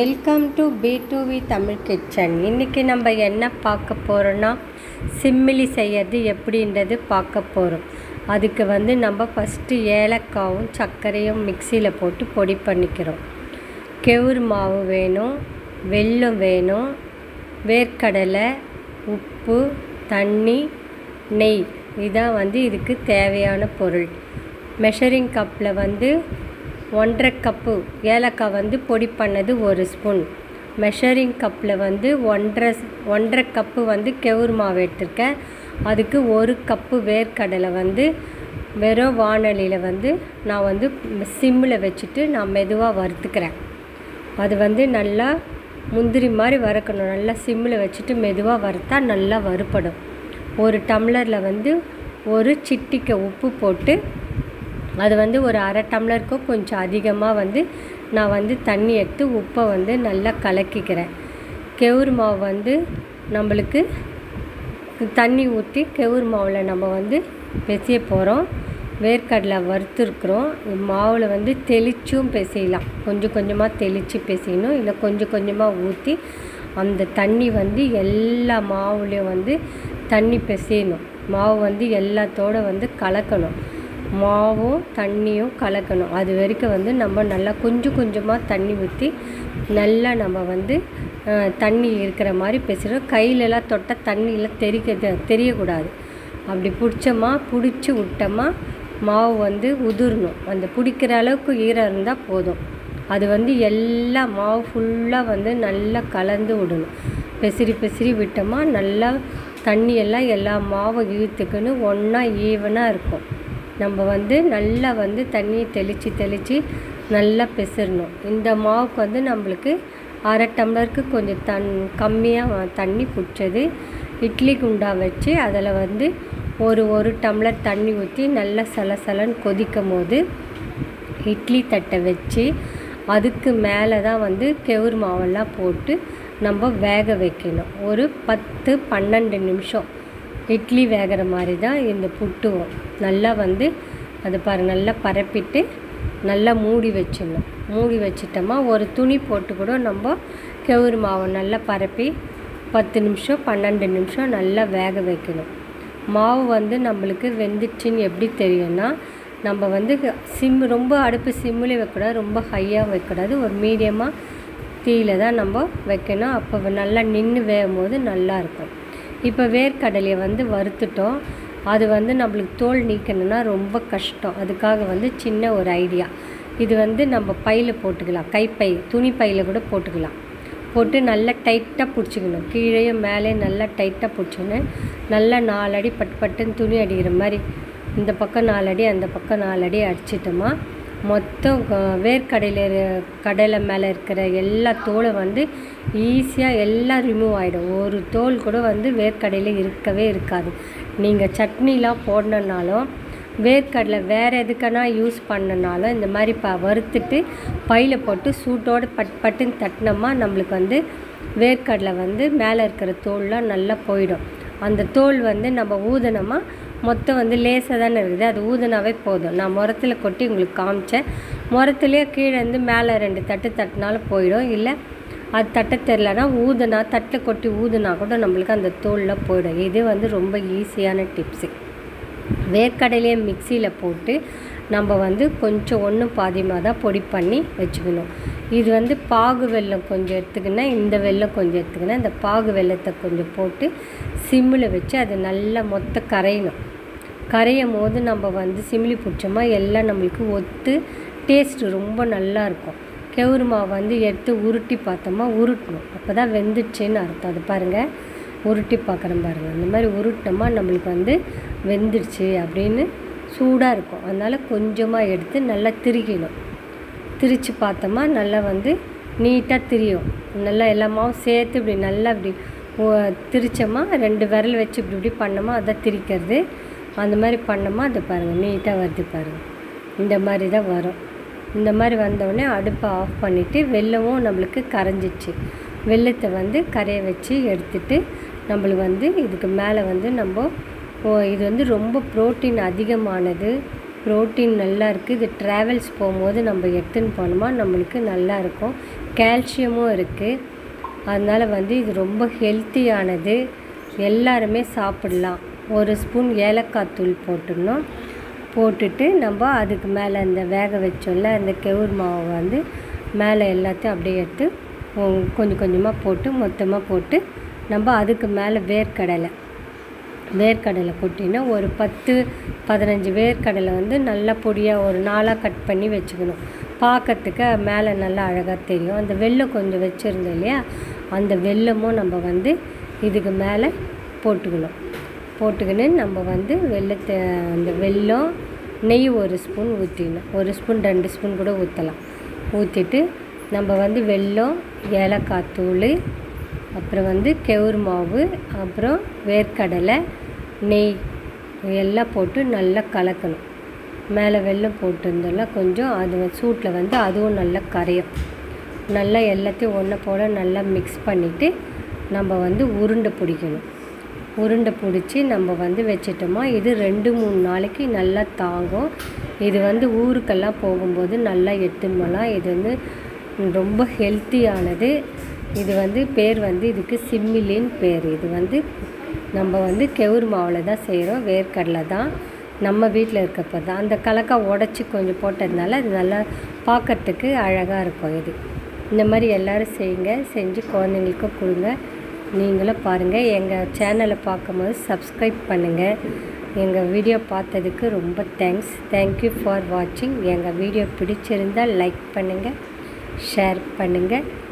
welcome to P V Tamil kitchen இன்றைக்கி நம்ம என்ன பார்க்க போகிறோன்னா சிம்மிலி செய்யறது எப்படின்றது பார்க்க போகிறோம் அதுக்கு வந்து நம்ம ஃபஸ்ட்டு ஏலக்காவும் சர்க்கரையும் மிக்சியில் போட்டு பொடி பண்ணிக்கிறோம் கெவுரு மாவு வேணும் வெல்லம் வேணும் வேர்க்கடலை உப்பு தண்ணி நெய் இதான் வந்து இதுக்கு தேவையான பொருள் மெஷரிங் கப்பில் வந்து ஒன்றரை கப்பு ஏலக்காய் வந்து பொடி பண்ணது ஒரு ஸ்பூன் மெஷரிங் கப்பில் வந்து ஒன்றரை ஒன்றரை கப்பு வந்து கெவுரு மாவு எடுத்திருக்கேன் அதுக்கு ஒரு கப்பு வேர்க்கடலை வந்து வெறும் வானலியில் வந்து நான் வந்து சிம்மில் வச்சுட்டு நான் மெதுவாக வறுத்துக்கிறேன் அது வந்து நல்லா முந்திரி மாதிரி வறுக்கணும் நல்லா சிம்மில் வச்சுட்டு மெதுவாக வறுத்தா நல்லா வறுப்படும் ஒரு டம்ளரில் வந்து ஒரு சிட்டிக்கை உப்பு போட்டு அது வந்து ஒரு அரை டம்ளருக்கும் கொஞ்சம் அதிகமாக வந்து நான் வந்து தண்ணி எடுத்து உப்பை வந்து நல்லா கலக்கிக்கிறேன் கெவுரு மாவு வந்து நம்மளுக்கு தண்ணி ஊற்றி கெவுரு மாவில் நம்ம வந்து பிசைய போகிறோம் வேர்க்கடலை வறுத்துருக்குறோம் மாவில் வந்து தெளிச்சும் பிசையலாம் கொஞ்சம் கொஞ்சமாக தெளித்து பிசையணும் இல்லை கொஞ்சம் கொஞ்சமாக ஊற்றி அந்த தண்ணி வந்து எல்லா மாவுலேயும் வந்து தண்ணி பிசையணும் மாவு வந்து எல்லாத்தோடு வந்து கலக்கணும் மாவும் தண்ணியும் கலக்கணும் அது வரைக்கும் வந்து நம்ம நல்லா கொஞ்சம் கொஞ்சமாக தண்ணி ஊற்றி நல்லா நம்ம வந்து தண்ணி இருக்கிற மாதிரி பேசுகிறோம் கையிலலாம் தொட்டால் தண்ணியில் தெரிக்க தெரியக்கூடாது அப்படி பிடிச்சோமா பிடிச்சி விட்டோமா மாவு வந்து உதிரணும் அந்த பிடிக்கிற அளவுக்கு ஈரம் இருந்தால் போதும் அது வந்து எல்லா மாவு ஃபுல்லாக வந்து நல்லா கலந்து விடணும் பெசிரி பெசிரி விட்டோமா நல்லா தண்ணியெல்லாம் எல்லா மாவும் இழுத்துக்குன்னு ஒன்றா ஈவனாக இருக்கும் நம்ம வந்து நல்லா வந்து தண்ணியை தெளித்து தெளித்து நல்லா பிசிறணும் இந்த மாவுக்கு வந்து நம்மளுக்கு அரை டம்ளருக்கு கொஞ்சம் தன் கம்மியாக தண்ணி பிடிச்சது இட்லி குண்டா வச்சு அதில் வந்து ஒரு ஒரு டம்ளர் தண்ணி ஊற்றி நல்லா சலசலன்னு கொதிக்கும் போது இட்லி தட்டை வச்சு அதுக்கு மேலே தான் வந்து கெவுரு மாவெல்லாம் போட்டு நம்ம வேக வைக்கணும் ஒரு பத்து பன்னெண்டு நிமிஷம் இட்லி வேகிற மாதிரி தான் இந்த புட்டுவோம் நல்லா வந்து அது பாரு நல்லா பரப்பிட்டு நல்லா மூடி வச்சிடணும் மூடி வச்சிட்டோமா ஒரு துணி போட்டு கூட நம்ம கெவுரு மாவை நல்லா பரப்பி பத்து நிமிஷம் பன்னெண்டு நிமிஷம் நல்லா வேக வைக்கணும் மாவு வந்து நம்மளுக்கு வெந்துச்சுன்னு எப்படி தெரியும்னா நம்ம வந்து சிம் ரொம்ப அடுப்பு சிம்மில் வைக்கக்கூடாது ரொம்ப ஹையாக வைக்கக்கூடாது ஒரு மீடியமாக தீயில் தான் நம்ம வைக்கணும் அப்போ நல்லா நின்று வேகும் போது நல்லாயிருக்கும் இப்போ வேர்க்கடலையை வந்து வறுத்துட்டோம் அது வந்து நம்மளுக்கு தோல் நீக்கணும்னா ரொம்ப கஷ்டம் அதுக்காக வந்து சின்ன ஒரு ஐடியா இது வந்து நம்ம பையில் போட்டுக்கலாம் கைப்பை துணி பையில் கூட போட்டுக்கலாம் போட்டு நல்லா டைட்டாக பிடிச்சிக்கணும் கீழேயும் மேலே நல்லா டைட்டாக பிடிச்சிக்கணும் நல்லா நாலடி பட்டு பட்டுன்னு துணி அடிக்கிற மாதிரி இந்த பக்கம் நாலடி அந்த பக்கம் நாலடி அடிச்சிட்டோமா மொத்தம் வேர்க்கடையில் கடலை மேலே இருக்கிற எல்லா தோலை வந்து ஈஸியாக எல்லாம் ரிமூவ் ஆகிடும் ஒரு தோல் கூட வந்து வேர்க்கடையில் இருக்கவே இருக்காது நீங்கள் சட்னிலாம் போடணுன்னாலும் வேர்க்கடலை வேறு எதுக்கானா யூஸ் பண்ணனாலும் இந்த மாதிரி ப வறுத்துட்டு பையில் போட்டு சூட்டோடு பட் பட்டுன்னு தட்டினோமா நம்மளுக்கு வந்து வேர்க்கடலை வந்து மேலே இருக்கிற தோல்லாம் நல்லா போயிடும் அந்த தோல் வந்து நம்ம ஊதினோமா மொத்தம் வந்து லேசாக தானே இருக்குது அது ஊதுனாவே போதும் நான் முரத்தில் கொட்டி உங்களுக்கு காமிச்சேன் முரத்துலேயே கீழே இருந்து மேலே ரெண்டு தட்டு தட்டினாலும் போயிடும் இல்லை அது தட்ட தெரிலனா ஊதுனா தட்டில் கொட்டி ஊதுனா கூட நம்மளுக்கு அந்த தோலில் போயிடும் இது வந்து ரொம்ப ஈஸியான டிப்ஸு வேர்க்கடலையே மிக்சியில் போட்டு நம்ம வந்து கொஞ்சம் ஒன்று பாதியமாக தான் பொடி பண்ணி வச்சுக்கணும் இது வந்து பாகு வெல்லம் கொஞ்சம் எடுத்துக்கினா இந்த வெல்லம் கொஞ்சம் எடுத்துக்கினா இந்த பாகு வெல்லத்தை கொஞ்சம் போட்டு சிம்மில் வச்சு அது நல்லா மொத்த கரையணும் கரையும் போது நம்ம வந்து சிம்லி பிடிச்சோமா எல்லாம் நம்மளுக்கு ஒத்து டேஸ்ட்டு ரொம்ப நல்லா இருக்கும் கெவுரு மாவு வந்து எடுத்து உருட்டி பார்த்தோமா உருட்டணும் அப்போ தான் வெந்துடுச்சுன்னு அர்த்தம் அது பாருங்கள் உருட்டி பார்க்குறேன் பாருங்கள் இந்த மாதிரி உருட்டினோமா நம்மளுக்கு வந்து வெந்துடுச்சு அப்படின்னு சூடாக இருக்கும் அதனால் கொஞ்சமாக எடுத்து நல்லா திரிக்கணும் திரித்து பார்த்தோமா நல்லா வந்து நீட்டாக திரியும் நல்லா எல்லாமாவும் சேர்த்து இப்படி நல்லா இப்படி திரிச்சோமா ரெண்டு விரல் வச்சு இப்படி இப்படி பண்ணோமா அதை திரிக்கிறது அந்த மாதிரி பண்ணோமா அதை பாருங்கள் நீட்டாக வருது பாருங்கள் இந்த மாதிரி தான் வரும் இந்த மாதிரி வந்தோடனே அடுப்பை ஆஃப் பண்ணிவிட்டு வெல்லமும் நம்மளுக்கு கரைஞ்சிச்சு வெள்ளத்தை வந்து கரைய வச்சு எடுத்துட்டு நம்மளுக்கு வந்து இதுக்கு மேலே வந்து நம்ம இது வந்து ரொம்ப ப்ரோட்டீன் அதிகமானது ப்ரோட்டீன் நல்லா இருக்குது இது ட்ராவல்ஸ் போகும்போது நம்ம எடுத்துன்னு போனோமா நம்மளுக்கு நல்லா இருக்கும் கால்சியமும் இருக்குது அதனால் வந்து இது ரொம்ப ஹெல்த்தியானது எல்லாருமே சாப்பிட்லாம் ஒரு ஸ்பூன் ஏலக்காய் தூள் போட்டுடணும் போட்டுட்டு நம்ம அதுக்கு மேலே அந்த வேக வச்சோம்ல அந்த கெவுர் மாவை வந்து மேலே எல்லாத்தையும் அப்படியே எடுத்து உம், கொஞ்சம் கொஞ்சமாக போட்டு மொத்தமாக போட்டு நம்ம அதுக்கு மேலே வேர்க்கடலை வேர்க்கடலை கொட்டினா ஒரு பத்து பதினஞ்சு வேர்க்கடலை வந்து நல்லா பொடியாக ஒரு நாளாக கட் பண்ணி வச்சுக்கணும் பார்க்கறதுக்கு மேலே நல்லா அழகாக தெரியும் அந்த வெல்லம் கொஞ்சம் வச்சுருந்தோம் இல்லையா அந்த வெல்லமும் நம்ம வந்து இதுக்கு மேலே போட்டுக்கணும் போட்டுக்கின்னு நம்ம வந்து வெல்லத்தை அந்த வெல்லம் நெய் ஒரு ஸ்பூன் ஊற்றிடணும் ஒரு ஸ்பூன் ரெண்டு ஸ்பூன் கூட ஊற்றலாம் ஊற்றிட்டு நம்ம வந்து வெல்லம் ஏலக்காய் தூள் அப்புறம் வந்து கெவுர் மாவு அப்புறம் வேர்க்கடலை நெய் எல்லாம் போட்டு நல்லா கலக்கணும் மேலே வெல்லம் போட்டிருந்தெல்லாம் கொஞ்சம் அது சூட்டில் வந்து அதுவும் நல்லா கரையும் நல்லா எல்லாத்தையும் ஒன்று போல் நல்லா மிக்ஸ் பண்ணிவிட்டு நம்ம வந்து உருண்டை பிடிக்கணும் உருண்டை பிடிச்சி நம்ம வந்து வச்சிட்டோமா இது ரெண்டு மூணு நாளைக்கு நல்லா தாங்கும் இது வந்து ஊருக்கெல்லாம் போகும்போது நல்லா எடுத்துன்னு போகலாம் இது வந்து ரொம்ப ஹெல்த்தியானது இது வந்து பேர் வந்து இதுக்கு சிம்மிலின் பேர் இது வந்து நம்ம வந்து கெவுர் மாவில் தான் செய்கிறோம் வேர்க்கடலை தான் நம்ம வீட்டில் இருக்கப்போ தான் அந்த கலக்கா உடச்சி கொஞ்சம் போட்டதுனால அது நல்லா பார்க்கறதுக்கு அழகாக இருக்கும் இது இந்த மாதிரி எல்லோரும் செய்யுங்க செஞ்சு குழந்தைங்களுக்கும் கொடுங்க நீங்களும் பாருங்கள் எங்கள் சேனலை பார்க்கும்போது சப்ஸ்கிரைப் பண்ணுங்கள் எங்கள் வீடியோ பார்த்ததுக்கு ரொம்ப தேங்க்ஸ் தேங்க்யூ ஃபார் வாட்சிங் எங்கள் வீடியோ பிடிச்சிருந்தால் லைக் பண்ணுங்கள் ஷேர் பண்ணுங்கள்